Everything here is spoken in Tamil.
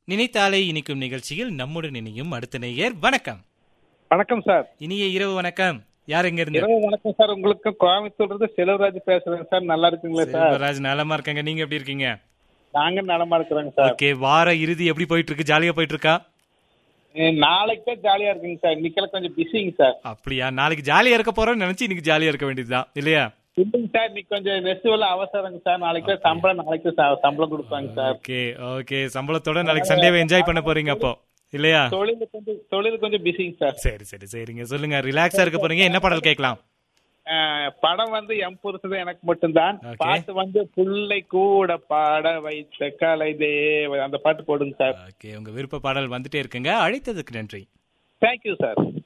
நினைத்தாலே இனிக்கும் நிகழ்ச்சியில் நம்முடன் இணையும் அடுத்த நேயர் வணக்கம் வணக்கம் சார் இனிய இரவு வணக்கம் யார் எங்க இருந்து இரவு வணக்கம் சார் உங்களுக்கு கோயம்புத்தூர்ல இருந்து செல்வராஜ் பேசுறேன் சார் நல்லா இருக்குங்களா சார் செல்வராஜ் நலமா இருக்காங்க நீங்க எப்படி இருக்கீங்க நாங்க நலமா இருக்கிறோங்க சார் ஓகே வார இறுதி எப்படி போயிட்டு இருக்கு ஜாலியா போயிட்டு இருக்கா அஹ் நாளைக்கு தான் ஜாலியா இருக்குங்க சார் இன்னைக்கெல்லாம் கொஞ்சம் பிஸிங்க சார் அப்படியா நாளைக்கு ஜாலியா இருக்க போறோம்னு நினைச்சு இன்னைக்கு ஜாலியா இருக்க வேண்டியதுதான் இல்லையா இல்லைங்க சார் இன்னைக்கு கொஞ்சம் ஃபெஸ்டிவல் அவசரங்க சார் நாளைக்கு தான் சம்பளம் நாளைக்கு ச- சம்பளம் கொடுப்பாங்க சார் ஓகே ஓகே சம்பளத்தோட நாளைக்கு சண்டேவை என்ஜாய் பண்ண போறீங்க அப்போ இல்லையா தொழில் கொஞ்சம் தொழில் கொஞ்சம் பிஸிங்க சார் சரி சரி சரிங்க சொல்லுங்க ரிலாக்ஸா இருக்க போறீங்க என்ன பாடல் கேட்கலாம் அஹ் படம் வந்து எம் புருஷன் எனக்கு மட்டும்தான் Okay. பாட்டு வந்து புள்ளை கூட பாட வைத்த கலை தேவ அந்த பாட்டு போடுங்க சார் ஓகே உங்க விருப்ப பாடல் வந்துட்டே இருக்குங்க அழைத்ததுக்கு நன்றி தேங்க்யூ சார்